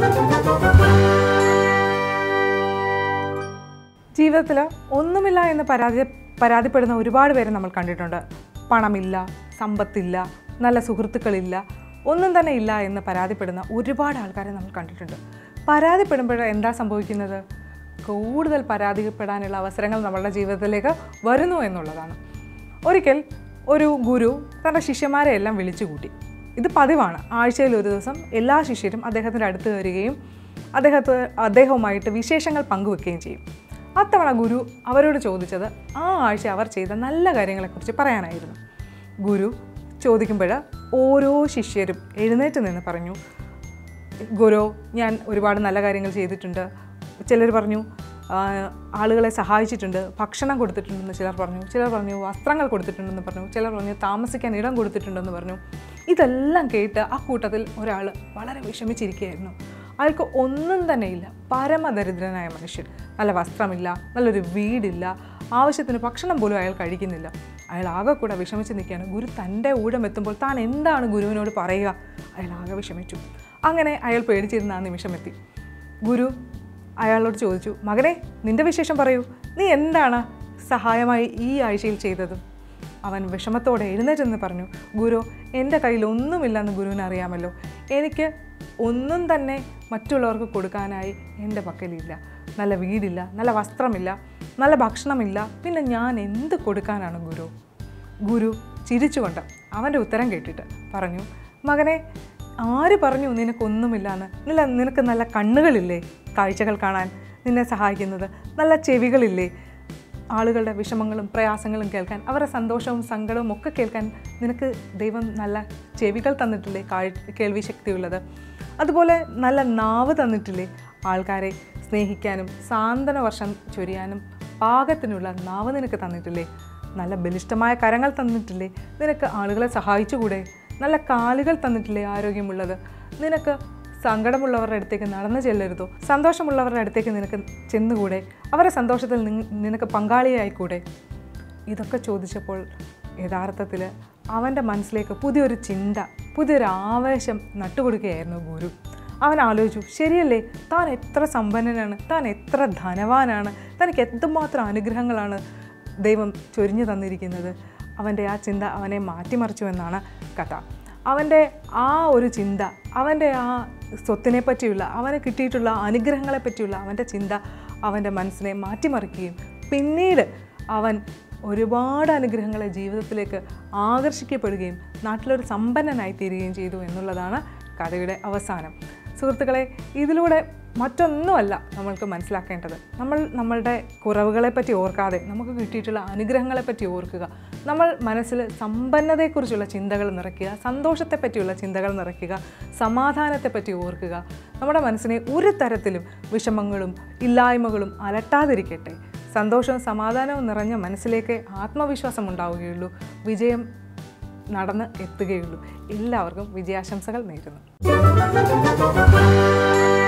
ജീവിതത്തിൽ ഒന്നുമില്ല എന്ന് പരാതി പരാതിപ്പെടുന്ന ഒരുപാട് പേരെ നമ്മൾ കണ്ടിട്ടുണ്ട് പണമില്ല സമ്പത്തില്ല നല്ല സുഹൃത്തുക്കളില്ല ഒന്നും തന്നെ ഇല്ല എന്ന് പരാതിപ്പെടുന്ന ഒരുപാട് ആൾക്കാരെ നമ്മൾ കണ്ടിട്ടുണ്ട് പരാതിപ്പെടുമ്പോൾ എന്താ സംഭവിക്കുന്നത് കൂടുതൽ പരാതിപ്പെടാനുള്ള അവസരങ്ങൾ നമ്മളുടെ ജീവിതത്തിലേക്ക് വരുന്നു എന്നുള്ളതാണ് ഒരിക്കൽ ഒരു ഗുരു തൻ്റെ ശിഷ്യന്മാരെ എല്ലാം വിളിച്ചു കൂട്ടി ഇത് പതിവാണ് ആഴ്ചയിൽ ഒരു ദിവസം എല്ലാ ശിഷ്യരും അദ്ദേഹത്തിൻ്റെ അടുത്ത് വരികയും അദ്ദേഹത്തെ അദ്ദേഹവുമായിട്ട് വിശേഷങ്ങൾ പങ്കുവെക്കുകയും ചെയ്യും അത്തവണ ഗുരു അവരോട് ചോദിച്ചത് ആ ആഴ്ച അവർ ചെയ്ത നല്ല കാര്യങ്ങളെക്കുറിച്ച് പറയാനായിരുന്നു ഗുരു ചോദിക്കുമ്പോൾ ഓരോ ശിഷ്യരും എഴുന്നേറ്റ് നിന്ന് പറഞ്ഞു ഗുരു ഞാൻ ഒരുപാട് നല്ല കാര്യങ്ങൾ ചെയ്തിട്ടുണ്ട് ചിലർ പറഞ്ഞു ആ, ആളുകളെ സഹായിച്ചിട്ടുണ്ട് ഭക്ഷണം കൊടുത്തിട്ടുണ്ടെന്ന് ചിലർ പറഞ്ഞു ചിലർ പറഞ്ഞു വസ്ത്രങ്ങൾ കൊടുത്തിട്ടുണ്ടെന്ന് പറഞ്ഞു ചിലർ പറഞ്ഞു താമസിക്കാൻ ഇടം കൊടുത്തിട്ടുണ്ടെന്ന് പറഞ്ഞു ഇതെല്ലാം കേട്ട് ആ കൂട്ടത്തിൽ ഒരാൾ വളരെ വിഷമിച്ചിരിക്കുകയായിരുന്നു അയാൾക്ക് ഒന്നും തന്നെയില്ല പരമദരിദ്രനായ മനുഷ്യൻ നല്ല വസ്ത്രമില്ല നല്ലൊരു വീടില്ല ആവശ്യത്തിന് ഭക്ഷണം പോലും അയാൾ കഴിക്കുന്നില്ല അയാൾ ആകെ കൂടെ വിഷമിച്ച് നിൽക്കുകയാണ് ഗുരു തൻ്റെ ഊഴം എത്തുമ്പോൾ താൻ എന്താണ് ഗുരുവിനോട് പറയുക അയാൾ ആകെ വിഷമിച്ചു അങ്ങനെ അയാൾ പേടിച്ചിരുന്ന ആ നിമിഷമെത്തി ഗുരു അയാളോട് ചോദിച്ചു മകനെ നിന്റെ വിശേഷം പറയൂ നീ എന്താണ് സഹായമായി ഈ ആഴ്ചയിൽ ചെയ്തത് അവൻ വിഷമത്തോടെ എഴുന്നേറ്റ് നിന്ന് പറഞ്ഞു ഗുരു എൻ്റെ കയ്യിൽ ഒന്നുമില്ലെന്ന് ഗുരുവിന് അറിയാമല്ലോ എനിക്ക് ഒന്നും തന്നെ മറ്റുള്ളവർക്ക് കൊടുക്കാനായി എൻ്റെ പക്കലില്ല നല്ല വീടില്ല നല്ല വസ്ത്രമില്ല നല്ല ഭക്ഷണമില്ല പിന്നെ ഞാൻ എന്ത് കൊടുക്കാനാണ് ഗുരു ഗുരു ചിരിച്ചുകൊണ്ട് അവൻ്റെ ഉത്തരം കേട്ടിട്ട് പറഞ്ഞു മകനെ ആര് പറഞ്ഞു നിനക്കൊന്നുമില്ലാന്ന് നില നിനക്ക് നല്ല കണ്ണുകളില്ലേ കാഴ്ചകൾ കാണാൻ നിന്നെ സഹായിക്കുന്നത് നല്ല ചെവികളില്ലേ ആളുകളുടെ വിഷമങ്ങളും പ്രയാസങ്ങളും കേൾക്കാൻ അവരുടെ സന്തോഷവും സങ്കടവും ഒക്കെ കേൾക്കാൻ നിനക്ക് ദൈവം നല്ല ചെവികൾ തന്നിട്ടില്ലേ കാഴ് കേൾവി ശക്തിയുള്ളത് അതുപോലെ നല്ല നാവ് തന്നിട്ടില്ലേ ആൾക്കാരെ സ്നേഹിക്കാനും സാന്ത്വന വർഷം ചൊരിയാനും പാകത്തിനുള്ള നാവ് നിനക്ക് തന്നിട്ടില്ലേ നല്ല ബലിഷ്ടമായ കരങ്ങൾ തന്നിട്ടില്ലേ നിനക്ക് ആളുകളെ സഹായിച്ചുകൂടെ നല്ല കാലുകൾ തന്നിട്ടില്ലേ ആരോഗ്യമുള്ളത് നിനക്ക് സങ്കടമുള്ളവരുടെ അടുത്തേക്ക് നടന്നു ചെല്ലരുതോ സന്തോഷമുള്ളവരുടെ അടുത്തേക്ക് നിനക്ക് ചെന്നുകൂടെ അവരുടെ സന്തോഷത്തിൽ നിൻ- നിനക്ക് പങ്കാളിയായിക്കൂടെ ഇതൊക്കെ ചോദിച്ചപ്പോൾ യഥാർത്ഥത്തിൽ അവൻ്റെ മനസ്സിലേക്ക് പുതിയൊരു ചിന്ത പുതിയൊരു ആവേശം നട്ടുകൊടുക്കുകയായിരുന്നു ഗുരു അവൻ ആലോചിച്ചു ശരിയല്ലേ താൻ എത്ര സമ്പന്നനാണ് താൻ എത്ര ധനവാനാണ് തനിക്ക് എന്തുമാത്രം അനുഗ്രഹങ്ങളാണ് ദൈവം ചൊരിഞ്ഞു തന്നിരിക്കുന്നത് അവൻ്റെ ആ ചിന്ത അവനെ മാറ്റിമറിച്ചു എന്നാണ് കഥ അവൻ്റെ ആ ഒരു ചിന്ത അവൻ്റെ ആ സ്വത്തിനെ പറ്റിയുള്ള അവന് കിട്ടിയിട്ടുള്ള അനുഗ്രഹങ്ങളെ പറ്റിയുള്ള അവൻ്റെ ചിന്ത അവൻ്റെ മനസ്സിനെ മാറ്റിമറിക്കുകയും പിന്നീട് അവൻ ഒരുപാട് അനുഗ്രഹങ്ങളെ ജീവിതത്തിലേക്ക് ആകർഷിക്കപ്പെടുകയും നാട്ടിലൊരു സമ്പന്നനായി തീരുകയും ചെയ്തു എന്നുള്ളതാണ് കഥയുടെ അവസാനം സുഹൃത്തുക്കളെ ഇതിലൂടെ മറ്റൊന്നുമല്ല നമ്മൾക്ക് മനസ്സിലാക്കേണ്ടത് നമ്മൾ നമ്മളുടെ കുറവുകളെപ്പറ്റി ഓർക്കാതെ നമുക്ക് കിട്ടിയിട്ടുള്ള അനുഗ്രഹങ്ങളെപ്പറ്റി ഓർക്കുക നമ്മൾ മനസ്സിൽ സമ്പന്നതയെക്കുറിച്ചുള്ള ചിന്തകൾ നിറയ്ക്കുക സന്തോഷത്തെപ്പറ്റിയുള്ള ചിന്തകൾ നിറയ്ക്കുക സമാധാനത്തെപ്പറ്റി ഓർക്കുക നമ്മുടെ മനസ്സിനെ ഒരു തരത്തിലും വിഷമങ്ങളും ഇല്ലായ്മകളും അലട്ടാതിരിക്കട്ടെ സന്തോഷവും സമാധാനവും നിറഞ്ഞ മനസ്സിലേക്ക് ആത്മവിശ്വാസം ഉണ്ടാവുകയുള്ളൂ വിജയം നടന്ന് എത്തുകയുള്ളൂ എല്ലാവർക്കും വിജയാശംസകൾ നേരുന്നു